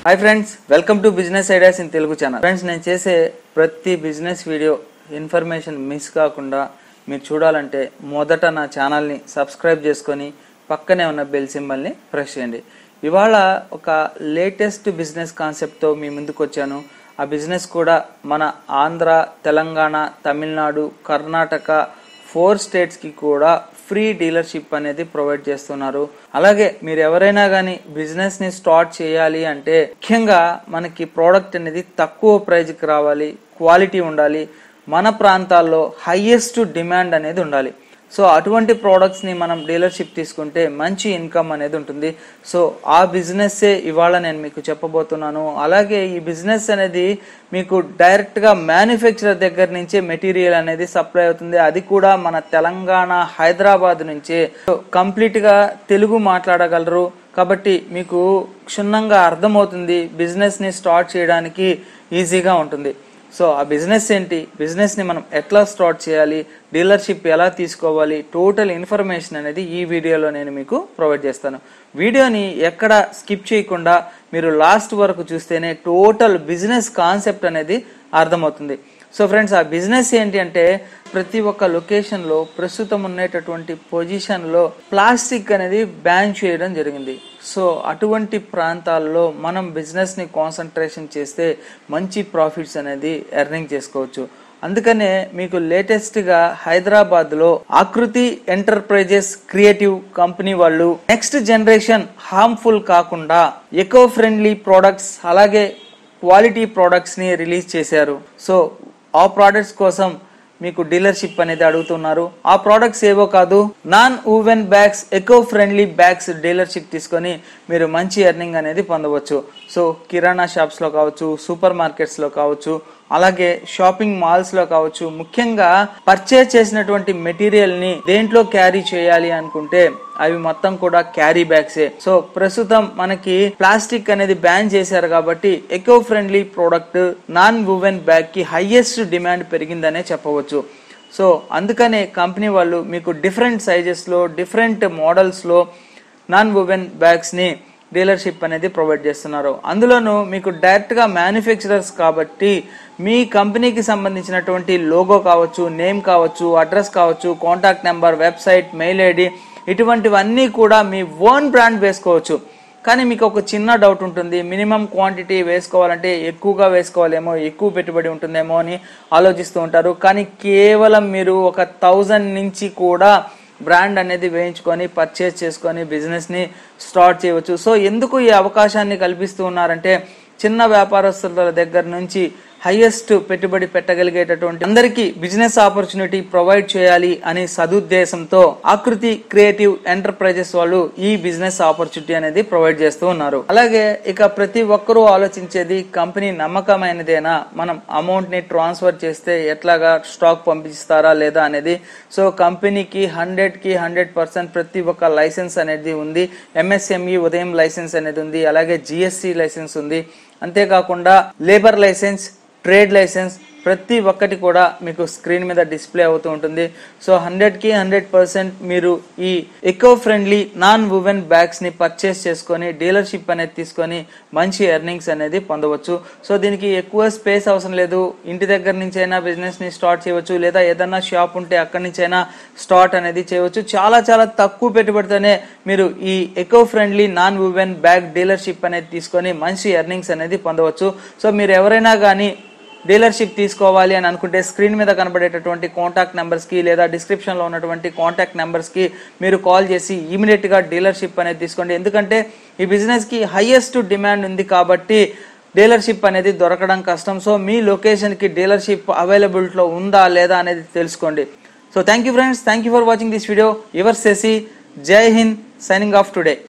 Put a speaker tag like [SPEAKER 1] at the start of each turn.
[SPEAKER 1] hi friends welcome to business ideas in Telugu channel friends నేను చేసే ప్రతి బిజినెస్ వీడియో ఇన్ఫర్మేషన్ మిస్ కాకుండా మీరు చూడాలంటే మొదట నా ఛానల్ని సబ్స్క్రైబ్ చేసుకొని పక్కనే ఉన్న బెల్ సింబల్ని ప్రెస్ చేయండి ఇవాళ ఒక లేటెస్ట్ బిజినెస్ కాన్సెప్ట్తో మీ ముందుకు వచ్చాను ఆ బిజినెస్ కూడా మన ఆంధ్ర తెలంగాణ తమిళనాడు కర్ణాటక ఫోర్ స్టేట్స్కి కూడా ఫ్రీ డీలర్షిప్ అనేది ప్రొవైడ్ చేస్తున్నారు అలాగే మీరు ఎవరైనా కానీ బిజినెస్ని స్టార్ట్ చేయాలి అంటే ముఖ్యంగా మనకి ప్రోడక్ట్ అనేది తక్కువ ప్రైజ్కి రావాలి క్వాలిటీ ఉండాలి మన ప్రాంతాల్లో హైయెస్ట్ డిమాండ్ అనేది ఉండాలి సో అటువంటి ప్రోడక్ట్స్ని మనం డీలర్షిప్ తీసుకుంటే మంచి ఇన్కమ్ అనేది ఉంటుంది సో ఆ బిజినెస్సే ఇవాళ నేను మీకు చెప్పబోతున్నాను అలాగే ఈ బిజినెస్ అనేది మీకు డైరెక్ట్గా మ్యానుఫ్యాక్చరర్ దగ్గర నుంచే మెటీరియల్ అనేది సప్లై అవుతుంది అది కూడా మన తెలంగాణ హైదరాబాద్ నుంచే సో కంప్లీట్గా తెలుగు మాట్లాడగలరు కాబట్టి మీకు క్షుణ్ణంగా అర్థమవుతుంది బిజినెస్ని స్టార్ట్ చేయడానికి ఈజీగా ఉంటుంది సో ఆ బిజినెస్ ఏంటి బిజినెస్ని మనం ఎట్లా స్టార్ట్ చేయాలి డీలర్షిప్ ఎలా తీసుకోవాలి టోటల్ ఇన్ఫర్మేషన్ అనేది ఈ వీడియోలో నేను మీకు ప్రొవైడ్ చేస్తాను వీడియోని ఎక్కడ స్కిప్ చేయకుండా మీరు లాస్ట్ వరకు చూస్తేనే టోటల్ బిజినెస్ కాన్సెప్ట్ అనేది అర్థమవుతుంది సో ఫ్రెండ్స్ ఆ బిజినెస్ ఏంటి అంటే ప్రతి ఒక్క లొకేషన్లో ప్రస్తుతం ఉండేటటువంటి పొజిషన్లో ప్లాస్టిక్ అనేది బ్యాన్ చేయడం జరిగింది సో అటువంటి ప్రాంతాల్లో మనం బిజినెస్ని కాన్సన్ట్రేషన్ చేస్తే మంచి ప్రాఫిట్స్ అనేది ఎర్నింగ్ చేసుకోవచ్చు అందుకనే మీకు లేటెస్ట్గా హైదరాబాద్లో ఆకృతి ఎంటర్ప్రైజెస్ క్రియేటివ్ కంపెనీ వాళ్ళు నెక్స్ట్ జనరేషన్ హార్మ్ఫుల్ కాకుండా ఎకో ఫ్రెండ్లీ ప్రోడక్ట్స్ అలాగే క్వాలిటీ ప్రోడక్ట్స్ని రిలీజ్ చేశారు సో ఆ ప్రోడక్ట్స్ కోసం మీకు డీలర్షిప్ అనేది అడుగుతున్నారు ఆ ప్రోడక్ట్స్ ఏవో కాదు non woven bags eco friendly bags dealership తీసుకొని మీరు మంచి ఎర్నింగ్ అనేది పొందవచ్చు సో కిరాణా షాప్స్లో కావచ్చు సూపర్ మార్కెట్స్లో కావచ్చు అలాగే షాపింగ్ మాల్స్ లో కావచ్చు ముఖ్యంగా పర్చేజ్ చేసినటువంటి మెటీరియల్ ని దేంట్లో క్యారీ చేయాలి అనుకుంటే అవి మొత్తం కూడా క్యారీ బ్యాగ్సే సో ప్రస్తుతం మనకి ప్లాస్టిక్ అనేది బ్యాన్ చేశారు కాబట్టి eco friendly product non woven bag కి హైయెస్ట్ డిమాండ్ పెరిగిందనే చెప్పవచ్చు సో అందుకనే కంపెనీ వాళ్ళు మీకు డిఫరెంట్ సైజెస్లో డిఫరెంట్ మోడల్స్లో నాన్ వువెన్ బ్యాగ్స్ని డీలర్షిప్ అనేది ప్రొవైడ్ చేస్తున్నారు అందులోనూ మీకు డైరెక్ట్గా మ్యానుఫ్యాక్చరర్స్ కాబట్టి మీ కంపెనీకి సంబంధించినటువంటి లోగో కావచ్చు నేమ్ కావచ్చు అడ్రస్ కావచ్చు contact number website mail ID ఇటువంటివన్నీ కూడా మీ ఓన్ బ్రాండ్ వేసుకోవచ్చు కానీ మీకు ఒక చిన్న డౌట్ ఉంటుంది మినిమం క్వాంటిటీ వేసుకోవాలంటే ఎక్కువగా వేసుకోవాలేమో ఎక్కువ పెట్టుబడి ఉంటుందేమో అని ఆలోచిస్తూ ఉంటారు కానీ కేవలం మీరు ఒక థౌజండ్ నుంచి కూడా బ్రాండ్ అనేది వేయించుకొని పర్చేస్ చేసుకొని బిజినెస్ని స్టార్ట్ చేయవచ్చు సో ఎందుకు ఈ అవకాశాన్ని కల్పిస్తూ ఉన్నారంటే చిన్న వ్యాపారస్తుల దగ్గర నుంచి హైయెస్ట్ పెట్టుబడి పెట్టగలిగేటటువంటి అందరికీ బిజినెస్ ఆపర్చునిటీ ప్రొవైడ్ చేయాలి అనే సదుద్దేశంతో ఆకృతి క్రియేటివ్ ఎంటర్ప్రైజెస్ వాళ్ళు ఈ బిజినెస్ ఆపర్చునిటీ అనేది ప్రొవైడ్ చేస్తూ ఉన్నారు అలాగే ఇక ప్రతి ఒక్కరూ ఆలోచించేది కంపెనీ నమ్మకమైనదేనా మనం అమౌంట్ ని ట్రాన్స్ఫర్ చేస్తే ఎట్లాగా స్టాక్ పంపిస్తారా లేదా అనేది సో కంపెనీకి హండ్రెడ్ కి హండ్రెడ్ పర్సెంట్ ప్రతి ఒక్క లైసెన్స్ అనేది ఉంది ఎంఎస్ఎంఈ ఉదయం లైసెన్స్ అనేది ఉంది అలాగే జిఎస్సి లైసెన్స్ ఉంది అంతేకాకుండా లేబర్ లైసెన్స్ ట్రేడ్ లైసెన్స్ ప్రతి ఒక్కటి కూడా మీకు స్క్రీన్ మీద డిస్ప్లే అవుతూ ఉంటుంది సో హండ్రెడ్కి హండ్రెడ్ పర్సెంట్ మీరు ఈ ఎకో ఫ్రెండ్లీ నాన్ వువెన్ బ్యాగ్స్ని పర్చేస్ చేసుకొని డీలర్షిప్ అనేది తీసుకొని మంచి ఎర్నింగ్స్ అనేది పొందవచ్చు సో దీనికి ఎక్కువ స్పేస్ అవసరం లేదు ఇంటి దగ్గర నుంచి అయినా బిజినెస్ని స్టార్ట్ చేయవచ్చు లేదా ఏదన్నా షాప్ ఉంటే అక్కడి నుంచి అయినా స్టార్ట్ అనేది చేయవచ్చు చాలా చాలా తక్కువ పెట్టుబడితోనే మీరు ఈ eco friendly non woven bag dealership అనేది తీసుకొని మంచి ఎర్నింగ్స్ అనేది పొందవచ్చు సో మీరు ఎవరైనా కానీ డీలర్షిప్ తీసుకోవాలి అని అనుకుంటే స్క్రీన్ మీద కనబడేటటువంటి కాంటాక్ట్ నెంబర్స్కి లేదా డిస్క్రిప్షన్లో ఉన్నటువంటి కాంటాక్ట్ నెంబర్స్కి మీరు కాల్ చేసి ఇమీడియట్గా డీలర్షిప్ అనేది తీసుకోండి ఎందుకంటే ఈ బిజినెస్కి హైయెస్ట్ డిమాండ్ ఉంది కాబట్టి డీలర్షిప్ అనేది దొరకడం కష్టం సో మీ లొకేషన్కి డీలర్షిప్ అవైలబిలిటీలో ఉందా లేదా అనేది తెలుసుకోండి so thank you friends thank you for watching this video your సెసి జై హింద్ సైనింగ్ ఆఫ్ టుడే